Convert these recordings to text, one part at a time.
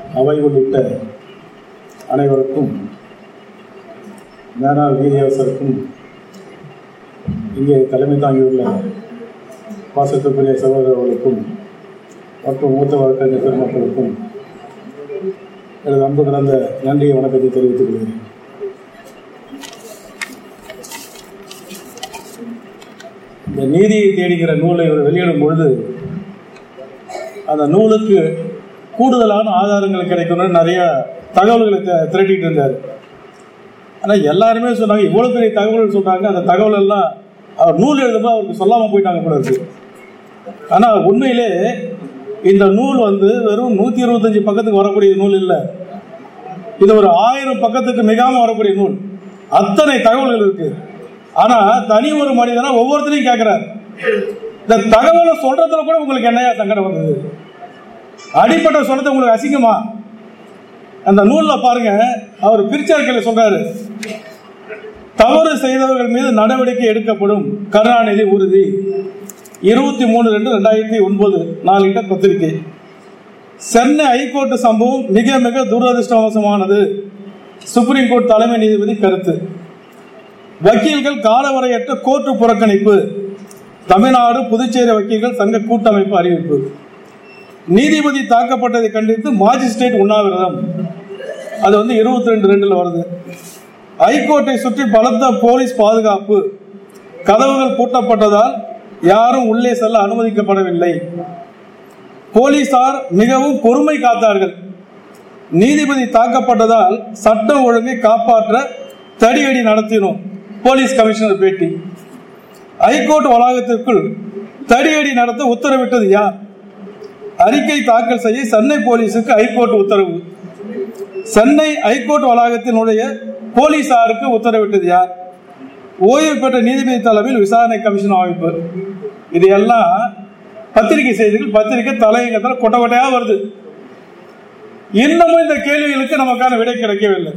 அவை உள்ளிட்ட அனைவருக்கும் மேனாள் நீதியரசருக்கும் இங்கே தலைமை தாங்கியுள்ள பாசத்துக்குரிய சகோதரர்களுக்கும் மற்றும் மூத்த வழக்கறிஞர் பெருமக்களுக்கும் எனது அன்பு கலந்த நன்றியை வணக்கத்தை தெரிவித்துக் கொள்கிறேன் இந்த நீதியை தேடுகிற நூலை இவர் வெளியிடும் பொழுது அந்த நூலுக்கு கூடுதலான ஆதாரங்கள் கிடைக்கணும்னு நிறைய தகவல்களை தி- திரட்டிட்டு இருந்தார் ஆனால் எல்லாருமே சொன்னாங்க இவ்வளோ பெரிய தகவல்கள் சொல்றாங்க அந்த தகவல் எல்லாம் அவர் நூல் எழுதும்போது அவருக்கு சொல்லாமல் போயிட்டாங்க போல இருக்கு ஆனால் உண்மையிலே இந்த நூல் வந்து வெறும் நூற்றி இருபத்தஞ்சு பக்கத்துக்கு வரக்கூடிய நூல் இல்லை இது ஒரு ஆயிரம் பக்கத்துக்கு மிகாம வரக்கூடிய நூல் அத்தனை தகவல்கள் இருக்கு ஆனா தனி ஒரு மனிதனா ஒவ்வொருத்தரையும் கேட்கிறார் இந்த தகவலை சொல்றதுல கூட உங்களுக்கு என்னையா சங்கடம் வந்தது அடிப்பட்ட சொல்றது உங்களுக்கு அசிங்கமா அந்த நூல்ல பாருங்க அவர் பிரிச்சார்களை சொல்றாரு தவறு செய்தவர்கள் மீது நடவடிக்கை எடுக்கப்படும் கருணாநிதி உறுதி இருபத்தி மூணு ரெண்டு ரெண்டாயிரத்தி ஒன்பது நாளிட்ட பத்திரிகை சென்னை ஹைகோர்ட் சம்பவம் மிக மிக துரதிருஷ்டவசமானது சுப்ரீம் கோர்ட் தலைமை நீதிபதி கருத்து வக்கீல்கள் காலவரையற்ற கோர்ட்டு புறக்கணிப்பு தமிழ்நாடு புதுச்சேரி வக்கீல்கள் சங்க கூட்டமைப்பு அறிவிப்பு நீதிபதி தாக்கப்பட்டதை கண்டித்து மாஜிஸ்ட்ரேட் உண்ணாவிரதம் அது வந்து இருபத்தி ரெண்டு ரெண்டுல வருது ஹைகோர்ட்டை சுற்றி பலத்த போலீஸ் பாதுகாப்பு கதவுகள் பூட்டப்பட்டதால் யாரும் உள்ளே செல்ல அனுமதிக்கப்படவில்லை போலீசார் மிகவும் பொறுமை காத்தார்கள் நீதிபதி தாக்கப்பட்டதால் சட்டம் ஒழுங்கை காப்பாற்ற தடியடி நடத்தினோம் போலீஸ் கமிஷனர் பேட்டி ஹைகோர்ட் வளாகத்திற்குள் தடியடி நடத்த உத்தரவிட்டது யார் அறிக்கை தாக்கல் செய்ய சென்னை போலீசுக்கு ஹைகோர்ட் உத்தரவு சென்னை ஹைகோர்ட் வளாகத்தினுடைய போலீசாருக்கு உத்தரவிட்டது யார் ஓய்வு பெற்ற நீதிபதி தலைமையில் விசாரணை கமிஷன் அமைப்பு இது எல்லாம் பத்திரிகை செய்திகள் பத்திரிகை தலையங்கத்தில் கொட்ட கொட்டையா வருது இன்னமும் இந்த கேள்விகளுக்கு நமக்கான விடை கிடைக்கவில்லை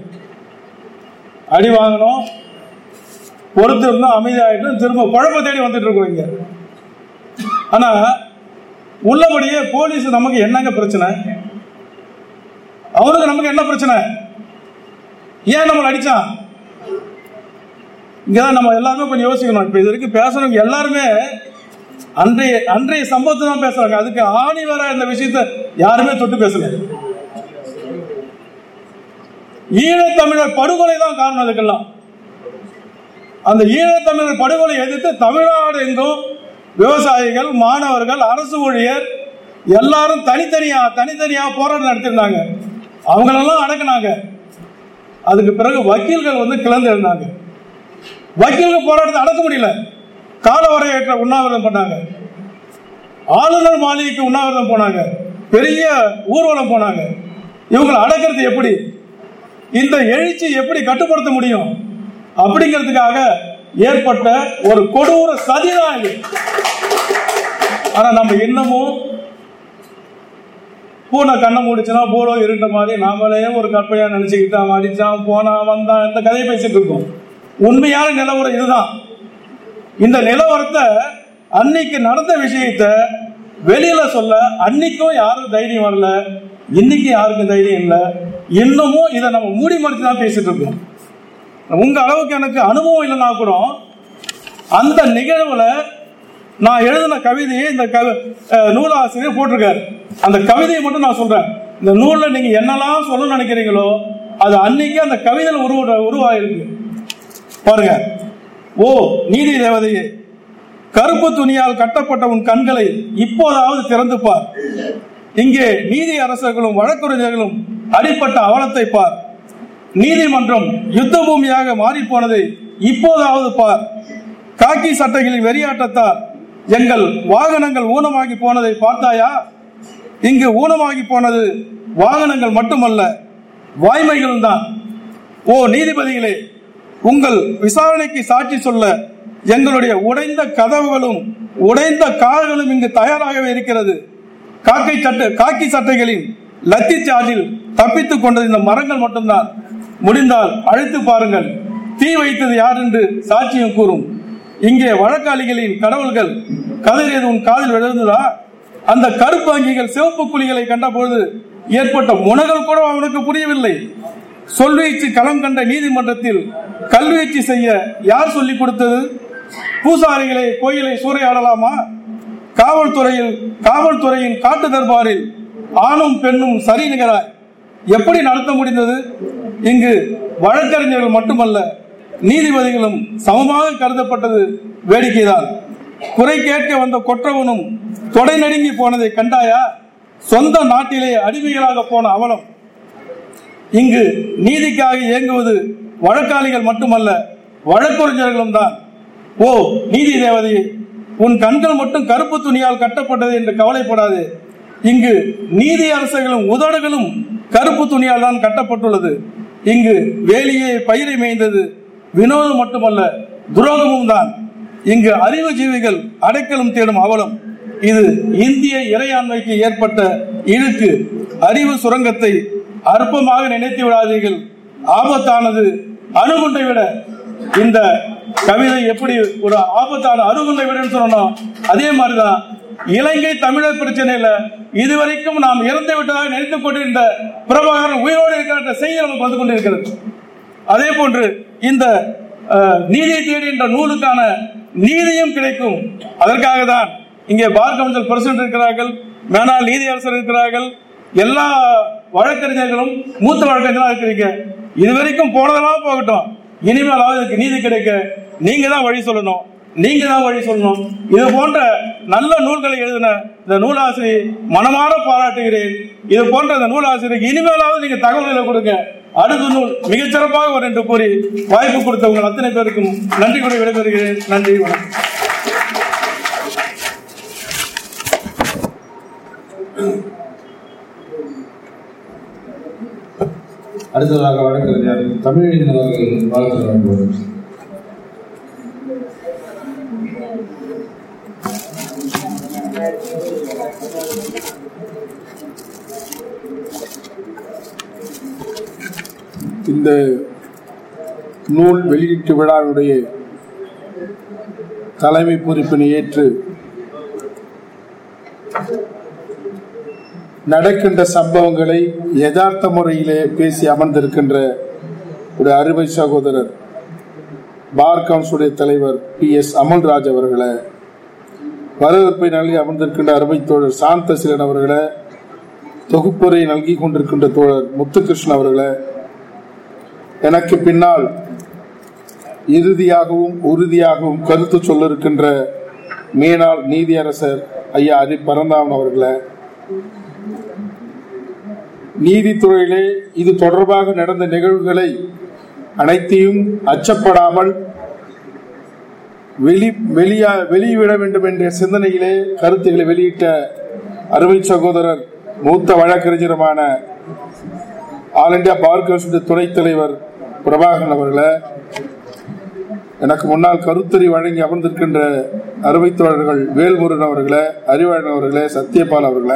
அடி வாங்கணும் பொறுத்திருந்தோம் அமைதியாயிட்டும் திரும்ப குழப்ப தேடி வந்துட்டு இருக்கோம் இங்க ஆனா உள்ளபடியே போலீஸ் நமக்கு என்னங்க பிரச்சனை அவனுக்கு நமக்கு என்ன பிரச்சனை ஏன் நம்மளை அடிச்சான் இங்கதான் நம்ம எல்லாருமே கொஞ்சம் யோசிக்கணும் இப்ப இது வரைக்கும் பேசுறவங்க எல்லாருமே அன்றைய அன்றைய சம்பவத்தை தான் பேசுறாங்க அதுக்கு ஆணி வர இந்த விஷயத்த யாருமே தொட்டு பேசல ஈழத்தமிழர் படுகொலை தான் காரணம் அதுக்கெல்லாம் அந்த ஈழத்தமிழர் படுகொலை எதிர்த்து தமிழ்நாடு எங்கும் விவசாயிகள் மாணவர்கள் அரசு ஊழியர் எல்லாரும் தனித்தனியா தனித்தனியா போராட்டம் நடத்திருந்தாங்க அவங்களெல்லாம் அடக்குனாங்க அதுக்கு பிறகு வக்கீல்கள் வந்து கிளர்ந்து எழுந்தாங்க வக்கீல்கள் போராட்டத்தை அடக்க முடியல காலவரையற்ற உண்ணாவிரதம் பண்ணாங்க ஆளுநர் மாளிகைக்கு உண்ணாவிரதம் போனாங்க பெரிய ஊர்வலம் போனாங்க இவங்களை அடக்கிறது எப்படி இந்த எழுச்சி எப்படி கட்டுப்படுத்த முடியும் அப்படிங்கிறதுக்காக ஏற்பட்ட ஒரு கொடூர சதிதான் இது ஆனா நம்ம இன்னமும் பூனை கண்ணை மூடிச்சுன்னா பூரோ இருண்ட மாதிரி நாமளே ஒரு கற்பையா நினைச்சுக்கிட்டு அவன் அடிச்சான் போனான் வந்தான் இந்த கதையை பேசிட்டு இருக்கோம் உண்மையான நிலவரம் இதுதான் இந்த நிலவரத்தை அன்னைக்கு நடந்த விஷயத்த வெளியில சொல்ல அன்னைக்கும் யாரும் தைரியம் வரல இன்னைக்கு யாருக்கும் தைரியம் இல்லை இன்னமும் இதை நம்ம மூடி மறைச்சு தான் பேசிட்டு இருக்கோம் உங்க அளவுக்கு எனக்கு அனுபவம் இல்லைன்னா கூட அந்த நிகழ்வுல நான் எழுதின கவிதையை இந்த கவி அஹ், நூலாசிரியர் போட்டிருக்காரு அந்த கவிதையை மட்டும் நான் சொல்றேன் இந்த நூல்ல நீங்க என்னெல்லாம் சொல்ல நினைக்கிறீங்களோ அது அன்னைக்கு அந்த கவிதையில் உருவ உருவாயிருக்கு பாருங்க ஓ நீதி தேவதையே கருப்பு துணியால் கட்டப்பட்ட உன் கண்களை இப்போதாவது திறந்து பார் இங்கே நீதி அரசர்களும் வழக்கறிஞர்களும் அடிப்பட்ட அவலத்தை பார் நீதிமன்றம் யுத்த பூமியாக மாறி போனதை இப்போதாவது பார் காக்கி சட்டைகளின் வெறியாட்டத்தால் எங்கள் வாகனங்கள் ஊனமாகி போனதை பார்த்தாயா இங்கு ஊனமாகி போனது வாகனங்கள் மட்டுமல்ல வாய்மைகளும் தான் ஓ நீதிபதிகளே உங்கள் விசாரணைக்கு சாட்சி சொல்ல எங்களுடைய உடைந்த கதவுகளும் உடைந்த கால்களும் இங்கு தயாராகவே இருக்கிறது காக்கை சட்டை காக்கி சட்டைகளின் லத்தி சார்ஜில் தப்பித்துக் கொண்டது இந்த மரங்கள் மட்டும்தான் முடிந்தால் அழைத்து பாருங்கள் தீ வைத்தது யார் என்று சாட்சியம் கூறும் இங்கே வழக்காளிகளின் கடவுள்கள் கதறியது உன் காதில் விழுந்ததா அந்த கருப்பு அங்கிகள் சிவப்பு குழிகளை கண்டபொழுது ஏற்பட்ட முனகல் கூட அவனுக்கு புரியவில்லை சொல்வீச்சு களம் கண்ட நீதிமன்றத்தில் கல்வீச்சு செய்ய யார் சொல்லிக் கொடுத்தது பூசாரிகளை கோயிலை சூறையாடலாமா காவல்துறையில் காவல்துறையின் காட்டு தர்பாரில் ஆணும் பெண்ணும் சரி நிகராய் எப்படி நடத்த முடிந்தது இங்கு வழக்கறிஞர்கள் மட்டுமல்ல நீதிபதிகளும் சமமாக கருதப்பட்டது வேடிக்கைதான் குறை கேட்க வந்த கொற்றவனும் தொடை நடுங்கி போனதை கண்டாயா சொந்த நாட்டிலே அடிமைகளாக போன அவலம் இங்கு நீதிக்காக இயங்குவது வழக்காளிகள் மட்டுமல்ல வழக்கறிஞர்களும் தான் ஓ நீதி தேவதையே உன் கண்கள் மட்டும் கருப்பு துணியால் கட்டப்பட்டது என்று கவலைப்படாதே இங்கு நீதி அரசர்களும் உதடுகளும் கருப்பு துணியால் தான் கட்டப்பட்டுள்ளது இங்கு வேலியே பயிரை மேய்ந்தது வினோதம் மட்டுமல்ல துரோகமும் தான் இங்கு அறிவு ஜீவிகள் அடைக்கலம் தேடும் அவலம் இது இந்திய இறையாண்மைக்கு ஏற்பட்ட இழுக்கு அறிவு சுரங்கத்தை அற்பமாக நினைத்து விடாதீர்கள் ஆபத்தானது அணுகுண்டை விட இந்த கவிதை எப்படி ஒரு ஆபத்தான அணுகுண்டை விடன்னு சொன்னோம் அதே மாதிரிதான் இலங்கை தமிழர் பிரச்சனையில இதுவரைக்கும் நாம் இறந்து விட்டதாக நினைத்துக் கொண்டிருந்த பிரபாகரன் உயிரோடு இருக்கிற செய்தி நமக்கு வந்து கொண்டிருக்கிறது அதே போன்று இந்த அஹ், நீதியை தேடி என்ற நூலுக்கான நீதியும் கிடைக்கும் அதற்காக தான் இங்கே பார் கவுன்சில் பிரசிடன்ட் இருக்கிறார்கள் மேனால் நீதியரசர் இருக்கிறார்கள் எல்லா வழக்கறிஞர்களும் மூத்த வழக்கறிஞர்களா இருக்கிறீங்க இதுவரைக்கும் போனதெல்லாம் போகட்டும் இனிமேலாவது இதுக்கு நீதி கிடைக்க நீங்க தான் வழி சொல்லணும் நீங்க தான் வழி சொல்லணும் இது போன்ற நல்ல நூல்களை எழுதின இந்த நூலாசிரியை மனமாற பாராட்டுகிறேன் இது போன்ற இந்த நூலாசிரியருக்கு இனிமேலாவது நீங்க தகவல்களை கொடுங்க அடுத்த நூல் மிகச்சிறப்பாக வரும் என்று கூறி வாய்ப்பு கொடுத்த உங்கள் அத்தனை பேருக்கும் நன்றி கூறி விடைபெறுகிறேன் நன்றி வணக்கம் அடுத்ததாக வழக்கறிஞர் தமிழறிஞர் அவர்கள் வாழ்த்து வழங்குவார் இந்த நூல் வெளியீட்டு விழாவுடைய தலைமை பொறுப்பினை ஏற்று நடக்கின்ற சம்பவங்களை யதார்த்த முறையிலே பேசி அமர்ந்திருக்கின்ற ஒரு அருமை சகோதரர் பார் கவுன்சிலுடைய தலைவர் பி எஸ் அமல்ராஜ் அவர்களை வரவேற்பை நல்கி அமர்ந்திருக்கின்ற அருமை தோழர் சாந்தசீலன் அவர்களை தொகுப்புரை நல்கி கொண்டிருக்கின்ற தோழர் முத்துகிருஷ்ணன் அவர்களை எனக்கு பின்னால் இறுதியாகவும் உறுதியாகவும் கருத்து சொல்ல இருக்கின்ற மேனாள் நீதியரசர் ஐயா அரி பரந்தாமன் அவர்களை நீதித்துறையிலே இது தொடர்பாக நடந்த நிகழ்வுகளை அனைத்தையும் அச்சப்படாமல் வெளி வெளியா வெளியிட வேண்டும் என்ற சிந்தனையிலே கருத்துக்களை வெளியிட்ட அருமை சகோதரர் மூத்த வழக்கறிஞருமான ஆல் இந்தியா பார் கவுன்சில் துணைத் தலைவர் பிரபாகரன் அவர்களை எனக்கு முன்னால் கருத்துரை வழங்கி அமர்ந்திருக்கின்ற அருமை தோழர்கள் வேல்முருகன் அவர்களை அறிவாளன் அவர்களே சத்யபால் அவர்களை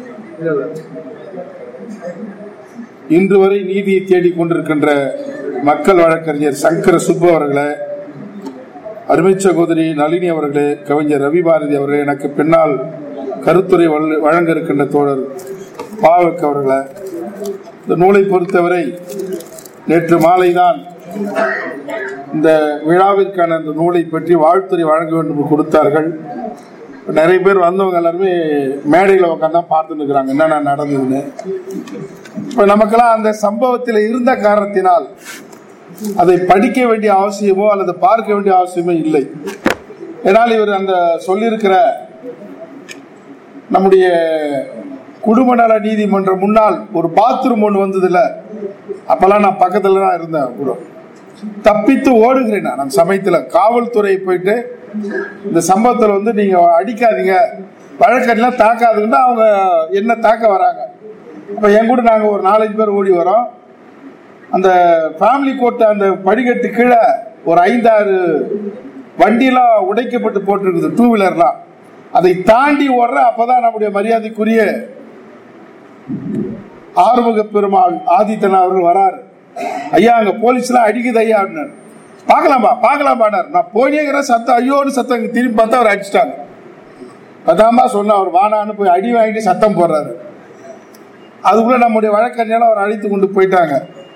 இன்று வரை நீதியை தேடிக் கொண்டிருக்கின்ற மக்கள் வழக்கறிஞர் சங்கர சுப்பு அவர்களை அருமை சகோதரி நளினி அவர்களே கவிஞர் ரவி பாரதி அவர்களே எனக்கு பின்னால் கருத்துரை வழ- வழங்க இருக்கின்ற தோழர் பாவக் அவர்களை இந்த நூலை பொறுத்தவரை நேற்று மாலைதான் இந்த விழாவிற்கான அந்த நூலை பற்றி வாழ்த்துறை வழங்க வேண்டும் என்று கொடுத்தார்கள் நிறைய பேர் வந்தவங்க எல்லாருமே மேடையில் உட்காந்து பார்த்துட்டு இருக்கிறாங்க என்னென்ன நடந்ததுன்னு இப்ப நமக்கெல்லாம் அந்த சம்பவத்தில் இருந்த காரணத்தினால் அதை படிக்க வேண்டிய அவசியமோ அல்லது பார்க்க வேண்டிய அவசியமோ இல்லை ஏன்னால் இவர் அந்த சொல்லியிருக்கிற நம்முடைய குடும்ப நல நீதிமன்றம் முன்னால் ஒரு பாத்ரூம் ஒன்று வந்ததுல அப்பெல்லாம் நான் பக்கத்துல தான் இருந்தேன் கூட தப்பித்து ஓடுகிறேன் நான் அந்த சமயத்துல காவல்துறை போயிட்டு இந்த சம்பவத்தில் வந்து நீங்க அடிக்காதீங்க வழக்கெல்லாம் தாக்காதுங்கன்னா அவங்க என்ன தாக்க வராங்க அப்ப என் கூட நாங்க ஒரு நாலஞ்சு பேர் ஓடி வரோம் அந்த ஃபேமிலி கோர்ட் அந்த படிக்கட்டு கீழே ஒரு ஐந்தாறு வண்டியெல்லாம் உடைக்கப்பட்டு போட்டிருக்குது டூ வீலர்லாம் அதை தாண்டி ஓடுற அப்பதான் நம்முடைய மரியாதைக்குரிய ஆறுமுக பெருமாள் ஆதித்தன் அவர்கள் வராரு ஐயா அங்க போலீஸ்லாம் அடிக்குது ஐயா அப்படின்னாரு பார்க்கலாம்பா பார்க்கலாம்பாடார் நான் போனேங்கிற சத்தம் ஐயோன்னு சத்தம் இங்க திரும்பி பார்த்தா அவர் அடிச்சிட்டாங்க அதாம்பா சொன்ன அவர் வானான்னு போய் அடி வாங்கிட்டு சத்தம் போடுறாரு அதுக்குள்ள நம்முடைய வழக்கறிஞர் அவர் அழைத்து கொண்டு போயிட்டாங்க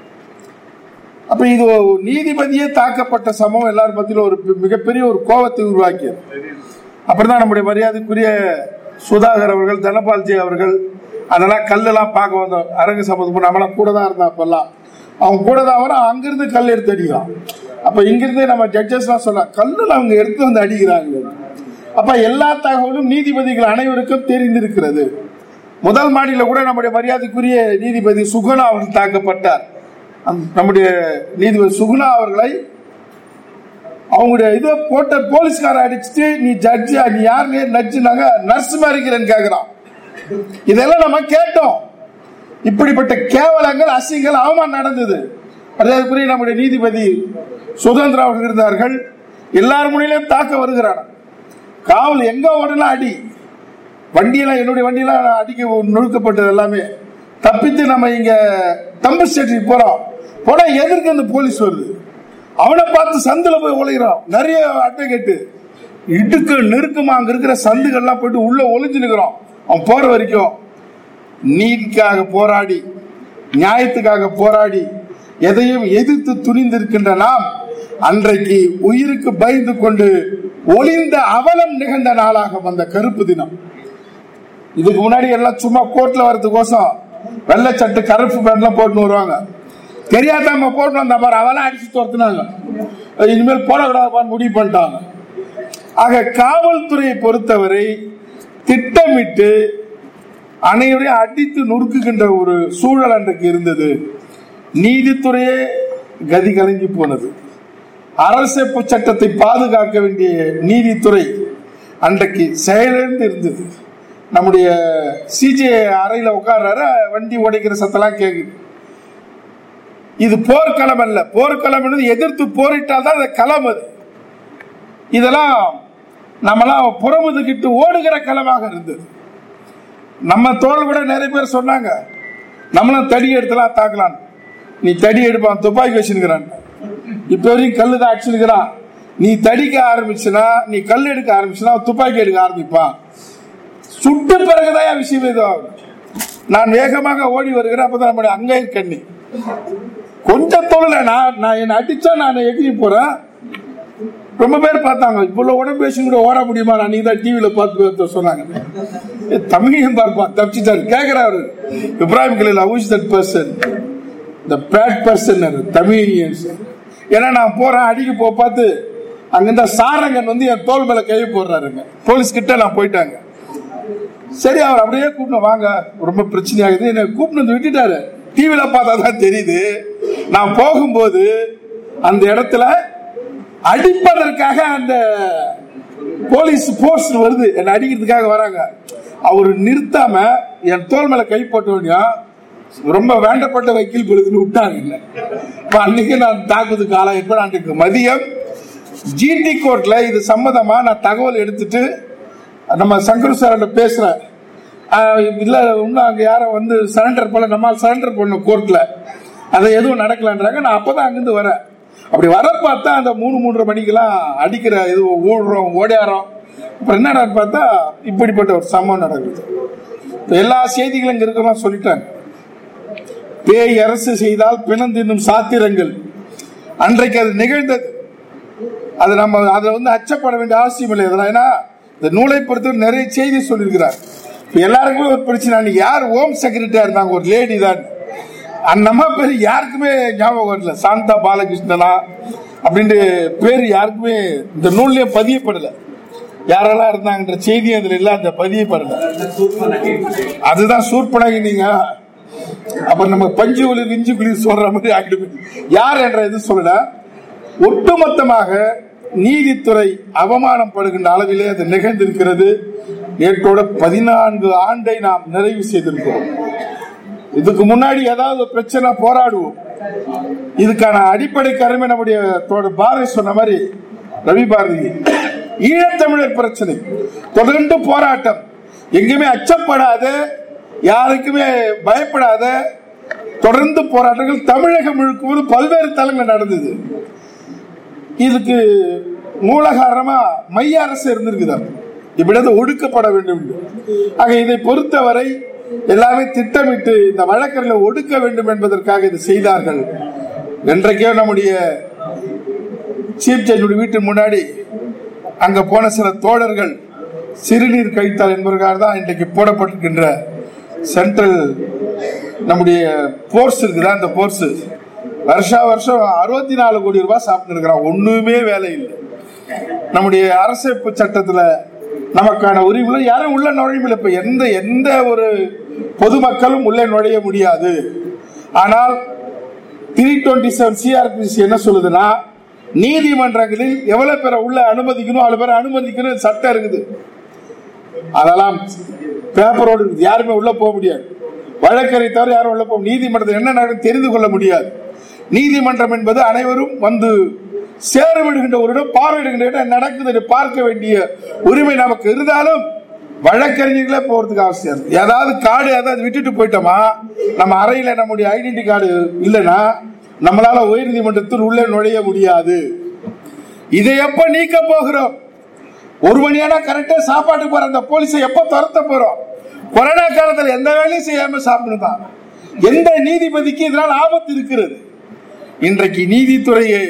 அப்ப இது ஒரு நீதிபதியே தாக்கப்பட்ட சம்பவம் எல்லாரும் மத்தியிலும் ஒரு பி- மிகப்பெரிய ஒரு கோபத்தை உருவாக்கியது அப்படிதான் நம்முடைய மரியாதைக்குரிய சுதாகர் அவர்கள் தனபால்ஜி அவர்கள் அதெல்லாம் கல்லெல்லாம் பார்க்க வந்தோம் அரங்கு சம்பந்தம் நம்மளாம் கூட தான் இருந்தா அப்பெல்லாம் அவங்க கூட தான் வர அங்கிருந்து கல் எடுத்து அடிக்கிறான் அப்ப இங்கிருந்து நம்ம ஜட்ஜஸ்லாம் சொல்லலாம் கல்லுல அவங்க எடுத்து வந்து அடிக்கிறாங்க அப்ப எல்லா தகவலும் நீதிபதிகள் அனைவருக்கும் தெரிந்திருக்கிறது முதல் மாடியில கூட நம்முடைய மரியாதைக்குரிய நீதிபதி சுகுணா அவர்கள் தாக்கப்பட்டார் அந்த- நம்முடைய நீதிபதி சுகுணா அவர்களை அவங்களுடைய இதை போட்ட போலீஸ்கார அடிச்சுட்டு நீ ஜட்ஜா நீ யாருன்னு நச்சுனாங்க நர்ஸ் மாதிரி இருக்கிறேன்னு கேக்குறான் இதெல்லாம் நம்ம கேட்டோம் இப்படிப்பட்ட கேவலங்கள் அசிங்கங்கள் அவமானம் நடந்தது அதற்குரிய நம்முடைய நீதிபதி சுதந்திரா அவர்கள் இருந்தார்கள் எல்லார் முன்னிலையும் தாக்க வருகிறான் காவல் எங்க ஓடலாம் அடி வண்டியெல்லாம் என்னுடைய வண்டியெல்லாம் அடிக்க நொழுக்கப்பட்டது எல்லாமே தப்பித்து நம்ம இங்க தம்பு ஸ்டேஷனுக்கு போறோம் போனா எதிர்க்கு அந்த போலீஸ் வருது அவனை பார்த்து சந்துல போய் உழைகிறான் நிறைய அட்வொகேட்டு இடுக்கு நெருக்கமா அங்க இருக்கிற சந்துகள்லாம் போயிட்டு உள்ள ஒளிஞ்சு நிற்கிறோம் அவன் போற வரைக்கும் நீதிக்காக போராடி நியாயத்துக்காக போராடி எதையும் எதிர்த்து துணிந்திருக்கின்ற நாம் அன்றைக்கு உயிருக்கு பயந்து கொண்டு ஒளிந்த அவலம் நிகழ்ந்த நாளாக வந்த கருப்பு தினம் இதுக்கு முன்னாடி எல்லாம் சும்மா கோர்ட்ல வர்றதுக்கோசம் வெள்ளை சட்டு கருப்பு பேண்ட்லாம் போட்டுன்னு வருவாங்க தெரியாதவங்க போட்டு வந்த பாரு அவெல்லாம் அடிச்சு துரத்துனாங்க இனிமேல் போடக்கூடாதுப்பான்னு முடிவு பண்ணிட்டாங்க ஆக காவல்துறையை பொறுத்தவரை திட்டமிட்டு அனைவரையும் அடித்து நொறுக்குகின்ற ஒரு சூழல் அன்றைக்கு இருந்தது நீதித்துறையே கதி கலங்கி போனது அரசமைப்பு சட்டத்தை பாதுகாக்க வேண்டிய நீதித்துறை அன்றைக்கு செயலிழந்து இருந்தது நம்முடைய சிஜே அறையில உட்கார்றாரு வண்டி உடைக்கிற சத்தெல்லாம் கேக்குது இது போர்க்களம் அல்ல போர்க்களம் என்பது எதிர்த்து போரிட்டால் தான் அது களம் அது இதெல்லாம் நம்மளாம் புறமுதுகிட்டு ஓடுகிற களமாக இருந்தது நம்ம தோல் கூட நிறைய பேர் சொன்னாங்க நம்மளும் தடி எடுத்துலாம் தாக்கலாம் நீ தடி எடுப்பான் துப்பாக்கி வச்சுருக்கிறான் இப்ப வரைக்கும் கல்லு தான் அடிச்சுருக்கிறான் நீ தடிக்க ஆரம்பிச்சுனா நீ கல் எடுக்க ஆரம்பிச்சுனா துப்பாக்கி எடுக்க ஆரம்பிப்பான் சுட்ட பிறகுதான் என் விஷயம் இது ஆகும் நான் வேகமாக ஓடி வருகிறேன் அப்பதான் நம்முடைய அங்கை கண்ணி கொஞ்சம் தொழில நான் நான் என்ன அடிச்சா நான் எகிரி போறேன் ரொம்ப பேர் பார்த்தாங்க இவ்வளவு உடம்பு பேசி கூட ஓட முடியுமா நான் தான் டிவியில பார்த்து சொன்னாங்க ஏ, தமிழையும் பார்ப்பான் தப்பிச்சுட்டாரு கேக்குறாரு Ibrahim Khalil house that person the bad person Tamilians ஏன்னா நான் போறேன் அடிக்க போ பார்த்து அங்கிருந்த சாரங்கன் வந்து என் தோல் மேல கை போடுறாருங்க போலீஸ் கிட்ட நான் போயிட்டாங்க சரி அவர் அப்படியே கூப்பிட்டு வாங்க ரொம்ப பிரச்சனையாகுது என்ன கூப்பிட்டு வந்து விட்டுட்டாரு டிவியில பார்த்தா தான் தெரியுது நான் போகும்போது அந்த இடத்துல அடிப்பதற்காக அந்த போலீஸ் போஸ்ட் வருது என்ன அடிக்கிறதுக்காக வராங்க அவர் நிறுத்தாம என் தோல் மேல கை போட்டவனியா ரொம்ப வேண்டப்பட்ட வக்கீல் பொழுதுன்னு விட்டாங்க என்ன. இப்ப அன்னைக்கு நான் தாக்குதுக்கு ஆளாயிருப்பேன் அன்றைக்கு மதியம் ஜிடி கோர்ட்ல இது சம்மதமா நான் தகவல் எடுத்துட்டு நம்ம சங்கர் சார்கிட்ட பேசுறேன் ஆஹ் இல்ல இன்னும் அங்க யாரும் வந்து சரண்டர் பண்ணல நம்மால் சரண்டர் பண்ண கோர்ட்ல அது எதுவும் நடக்கலன்றாங்க நான் அப்பதான் அங்கிருந்து வரேன் அப்படி வர பார்த்தா அந்த மூணு மூன்றரை மணிக்கெல்லாம் அடிக்கிற இது ஓடுறோம் ஓடியாரோம் அப்புறம் என்னடான்னு பார்த்தா இப்படிப்பட்ட ஒரு சம்பவம் நடக்குது இப்ப எல்லா செய்திகளும் இங்க இருக்கலாம் சொல்லிட்டாங்க பேய் அரசு செய்தால் பிணந்தின்னும் சாத்திரங்கள் அன்றைக்கு அது நிகழ்ந்தது அது நம்ம அதுல வந்து அச்சப்பட வேண்டிய அவசியம் இல்லை இதெல்லாம் ஏன்னா இந்த நூலை பொறுத்தவரை நிறைய செய்தி சொல்லியிருக்கிறார் இப்ப எல்லாருக்குமே ஒரு பிரச்சனை அன்னைக்கு யார் ஹோம் செக்ரட்டரியா இருந்தாங்க ஒரு லேடி தான் அந்த அம்மா பேர் யாருக்குமே ஞாபகம் வரல சாந்தா பாலகிருஷ்ணனா அப்படின்ட்டு பேர் யாருக்குமே இந்த நூல்லையே பதியப்படல யாரெல்லாம் இருந்தாங்கன்ற செய்தி அதுல இல்ல அந்த பதியப்படல அதுதான் சூர்பனகி நீங்க அப்ப நம்ம பஞ்சு ஒளி விஞ்சு குளிர் சொல்ற மாதிரி ஆகிடுது யார் என்ற இது சொல்லல ஒட்டுமொத்தமாக நீதித்துறை அவமானம் படுகின்ற அளவிலே அது நிகழ்ந்திருக்கிறது நேற்றோட பதினான்கு ஆண்டை நாம் நிறைவு செய்திருக்கிறோம் இதுக்கு முன்னாடி ஏதாவது ஒரு பிரச்சனை போராடுவோம் இதுக்கான அடிப்படை கருமை நம்முடைய தோழர் பாரதி சொன்ன மாதிரி ரவி பாரதி ஈழத்தமிழர் பிரச்சனை தொடர்ந்து போராட்டம் எங்குமே அச்சப்படாத யாருக்குமே பயப்படாத தொடர்ந்து போராட்டங்கள் தமிழகம் முழுக்கும்போது பல்வேறு தளங்கள் நடந்தது இதுக்கு மூல காரணமா மைய அரசு இருந்திருக்குதா இப்படி ஒடுக்கப்பட வேண்டும் என்று. ஆக இதை பொறுத்தவரை எல்லாமே திட்டமிட்டு இந்த வழக்கறிஞர்களை ஒடுக்க வேண்டும் என்பதற்காக இது செய்தார்கள் என்றைக்கோ நம்முடைய சீஃப் ஜட்ஜுடைய வீட்டு முன்னாடி அங்க போன சில தோழர்கள் சிறுநீர் கழித்தால் என்பதற்காக தான் இன்றைக்கு போடப்பட்டிருக்கின்ற சென்ட்ரல் நம்முடைய போர்ஸ் இருக்குதா அந்த போர்ஸ் வருஷா வருஷம் அறுபத்தி நாலு கோடி ரூபாய் சாப்பிட்டு இருக்கிறான் ஒண்ணுமே வேலை இல்லை நம்முடைய அரசியப்பு சட்டத்துல நமக்கான உரிமை யாரும் உள்ள நுழைய முடியல இப்ப எந்த எந்த ஒரு பொதுமக்களும் உள்ளே நுழைய முடியாது ஆனால் த்ரீ டுவெண்ட்டி செவன் சிஆர்பிசி என்ன சொல்லுதுன்னா நீதிமன்றங்களில் எவ்வளவு பேரை உள்ள அனுமதிக்கணும் அவ்வளவு பேரை அனுமதிக்கணும் சட்டம் இருக்குது அதெல்லாம் பேப்பரோடு இருக்குது யாருமே உள்ள போக முடியாது வழக்கரை தவிர யாரும் உள்ள போக நீதிமன்றத்தில் என்ன நடக்கும் தெரிந்து கொள்ள முடியாது நீதிமன்றம் என்பது அனைவரும் வந்து சேரவிடுகின்ற ஒரு இடம் பார்வையிடுகின்ற இடம் நடக்குது என்று பார்க்க வேண்டிய உரிமை நமக்கு இருந்தாலும் வழக்கறிஞர்களே போறதுக்கு அவசியம் இருக்கு. ஏதாவது கார்டு ஏதாவது விட்டுட்டு போயிட்டோமா நம்ம அறையில நம்முடைய ஐடென்டி கார்டு இல்லைன்னா நம்மளால உயர் நீதிமன்றத்தில் உள்ளே நுழைய முடியாது இதை எப்ப நீக்க போகிறோம் ஒரு மணியானா கரெக்டா சாப்பாட்டுக்கு போற அந்த போலீஸை எப்ப துரத்த போறோம் கொரோனா காலத்துல எந்த வேலையும் செய்யாம சாப்பிடுதான் எந்த நீதிபதிக்கு இதனால் ஆபத்து இருக்கிறது இன்றைக்கு நீதித்துறையை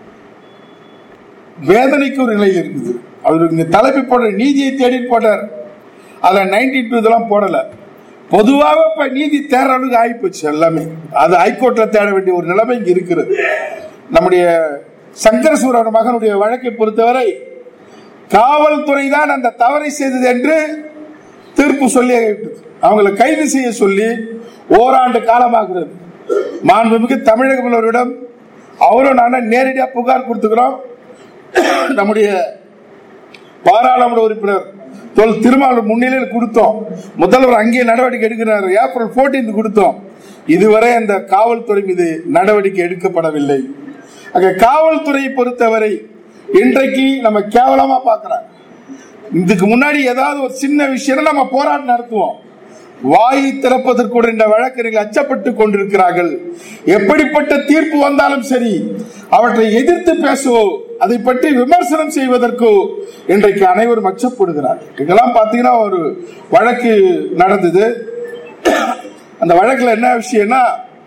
வேதனைக்கு ஒரு நிலை இருக்குது அவர் இங்க தலைப்பு போடுற நீதியை தேடி போட்டார் அதுல நைன்டி டூ இதெல்லாம் போடல பொதுவாக இப்ப நீதி தேடுற அளவுக்கு ஆயிப்போச்சு எல்லாமே அது ஹைகோர்ட்ல தேட வேண்டிய ஒரு நிலைமை இங்க இருக்கிறது நம்முடைய சங்கரசூரன் மகனுடைய வழக்கை பொறுத்தவரை காவல்துறை தான் அந்த தவறை செய்தது என்று தீர்ப்பு சொல்லி அவங்களை கைது செய்ய சொல்லி ஓராண்டு காலமாகிறது மாண்புமிகு தமிழக முதல்வரிடம் அவரும் நானும் நேரடியாக புகார் கொடுத்துக்கிறோம் நம்முடைய பாராளுமன்ற உறுப்பினர் தொல் திருமாவளவன் முன்னிலையில் கொடுத்தோம் முதல்வர் அங்கே நடவடிக்கை எடுக்கிறார் ஏப்ரல் 14 கொடுத்தோம் இதுவரை அந்த காவல்துறை மீது நடவடிக்கை எடுக்கப்படவில்லை அங்க காவல்துறையை பொறுத்தவரை இன்றைக்கு நம்ம கேவலமா பார்க்கிறோம் இதுக்கு முன்னாடி ஏதாவது ஒரு சின்ன விஷயம் நம்ம போராட்டம் நடத்துவோம் வாயை திறப்பதற்கு கூட இந்த வழக்கறிஞர்கள் அச்சப்பட்டு கொண்டிருக்கிறார்கள் எப்படிப்பட்ட தீர்ப்பு வந்தாலும் சரி அவற்றை எதிர்த்து பேசவோ அதை பற்றி விமர்சனம் செய்வதற்கோ இன்றைக்கு அனைவரும் அச்சப்படுகிறார் இதெல்லாம் பாத்தீங்கன்னா ஒரு வழக்கு நடந்தது அந்த வழக்குல என்ன விஷயம்னா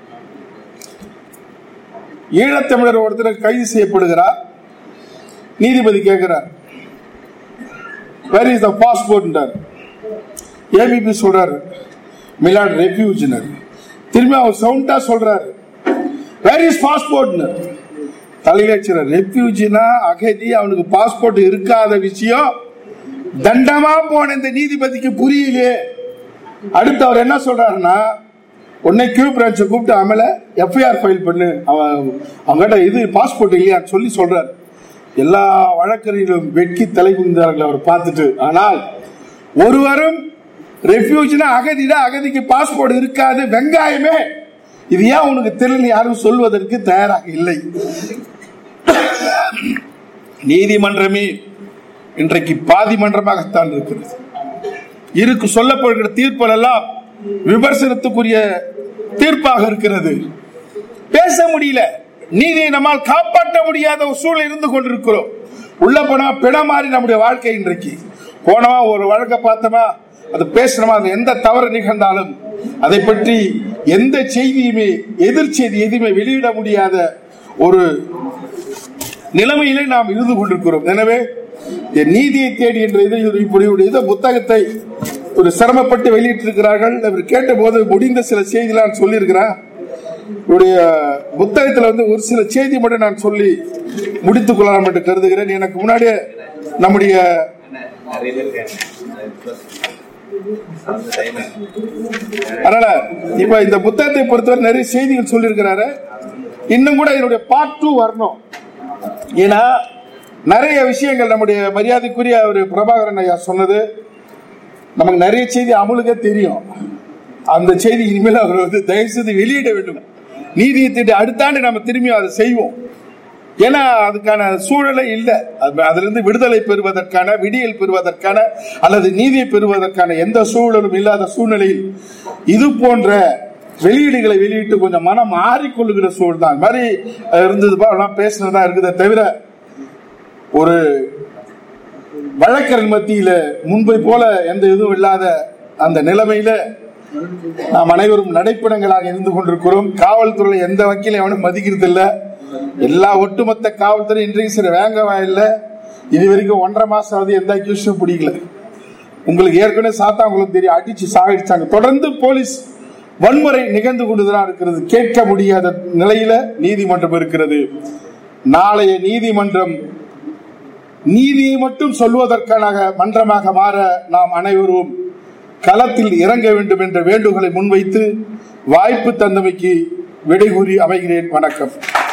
ஈழத்தமிழர் ஒருத்தர் கைது செய்யப்படுகிறார் நீதிபதி கேட்கிறார் வேர் இஸ் த பாஸ்போர்ட் ஏபிபி சொல்றாரு மிலாட் ரெஃப்யூஜினர் திரும்பி அவர் சவுண்டா சொல்றாரு வேர் இஸ் பாஸ்போர்ட் தலையிலட்சர் ரெஃப்யூஜினா அகதி அவனுக்கு பாஸ்போர்ட் இருக்காத விஷயம் தண்டமா போன இந்த நீதிபதிக்கு புரியலையே அடுத்து அவர் என்ன சொல்றாருன்னா உன்னை கியூ பிரான்ச்சை கூப்பிட்டு அமல எஃப்ஐஆர் ஃபைல் பண்ணு அவன் அவங்ககிட்ட இது பாஸ்போர்ட் இல்லையான்னு சொல்லி சொல்றாரு எல்லா வழக்கறிஞர்களும் வெட்கி தலை குனிந்தார்கள் அவர் பார்த்துட்டு ஆனால் ஒருவரும் ரெஃப்யூஜ்னா அகதிடா அகதிக்கு பாஸ்போர்ட் இருக்காது வெங்காயமே இது ஏன் உனக்கு தெரியல யாரும் சொல்வதற்கு தயாராக இல்லை நீதிமன்றமே இன்றைக்கு பாதி மன்றமாகத்தான் இருக்கிறது இருக்கு சொல்லப்படுகிற தீர்ப்புகள் எல்லாம் விமர்சனத்துக்குரிய தீர்ப்பாக இருக்கிறது பேச முடியல நீதியை நம்மால் காப்பாற்ற முடியாத ஒரு சூழல் இருந்து கொண்டிருக்கிறோம் உள்ள போனா பிண மாறி நம்முடைய வாழ்க்கை இன்றைக்கு போனவா ஒரு வழக்க பார்த்தோமா அது பேசணுமா அது எந்த தவறு நிகழ்ந்தாலும் அதை பற்றி எந்த செய்தியுமே எதிர் செய்தி எதுவுமே வெளியிட முடியாத ஒரு நிலைமையிலே நாம் இருந்து கொண்டிருக்கிறோம் எனவே இந்த நீதியை தேடி என்ற இதை இப்படி ஒரு இதை புத்தகத்தை ஒரு சிரமப்பட்டு வெளியிட்டிருக்கிறார்கள் அவர் கேட்டபோது முடிந்த சில செய்திகளை நான் சொல்லியிருக்கிறேன் இவருடைய புத்தகத்தில் வந்து ஒரு சில செய்தி மட்டும் நான் சொல்லி முடித்துக் கொள்ளலாம் என்று கருதுகிறேன் எனக்கு முன்னாடியே நம்முடைய அதனால இப்ப இந்த புத்தகத்தை பொறுத்தவரை நிறைய செய்திகள் சொல்லியிருக்கிறாரு இன்னும் கூட என்னுடைய பார்ட் டூ வரணும் ஏன்னா நிறைய விஷயங்கள் நம்முடைய மரியாதைக்குரிய ஒரு பிரபாகரன் ஐயா சொன்னது நமக்கு நிறைய செய்தி அமுலுக்கே தெரியும் அந்த செய்தி இனிமேல் அவர் வந்து தயவு செய்து வெளியிட வேண்டும் நீதியை திட்டு அடுத்த ஆண்டு நம்ம திரும்பி அதை செய்வோம் ஏன்னா அதுக்கான சூழலே இல்லை அது- அதிலிருந்து விடுதலை பெறுவதற்கான விடியல் பெறுவதற்கான அல்லது நீதியை பெறுவதற்கான எந்த சூழலும் இல்லாத சூழ்நிலையில் இது போன்ற வெளியீடுகளை வெளியிட்டு கொஞ்சம் மனம் மாறிக்கொள்ளுகிற சூழல் தான் அது மாதிரி அஹ், இருந்தது எல்லாம் பேசுனதா இருக்குதே தவிர ஒரு வழக்கறிஞர் மத்தியில முன்பை போல எந்த இதுவும் இல்லாத அந்த நிலைமையில நாம் அனைவரும் நடைப்படங்களாக இருந்து கொண்டிருக்கிறோம் காவல்துறை எந்த வக்கீலும் எவனும் மதிக்கிறது இல்ல எல்லா ஒட்டுமொத்த காவல்துறை இன்றைக்கு சில வேங்க வாயில்ல இது வரைக்கும் ஒன்றரை மாசம் ஆகுது எந்த அக்யூஷனும் பிடிக்கல உங்களுக்கு ஏற்கனவே சாத்தா உங்களுக்கு தெரியும் அடிச்சு சாகடிச்சாங்க தொடர்ந்து போலீஸ் வன்முறை நிகழ்ந்து கொண்டுதான் இருக்கிறது கேட்க முடியாத நிலையில நீதிமன்றம் இருக்கிறது நாளைய நீதிமன்றம் நீதியை மட்டும் சொல்வதற்கான மன்றமாக மாற நாம் அனைவரும் களத்தில் இறங்க வேண்டும் என்ற வேண்டுகோளை முன்வைத்து வாய்ப்பு தந்தமைக்கு விடை கூறி அமைகிறேன் வணக்கம்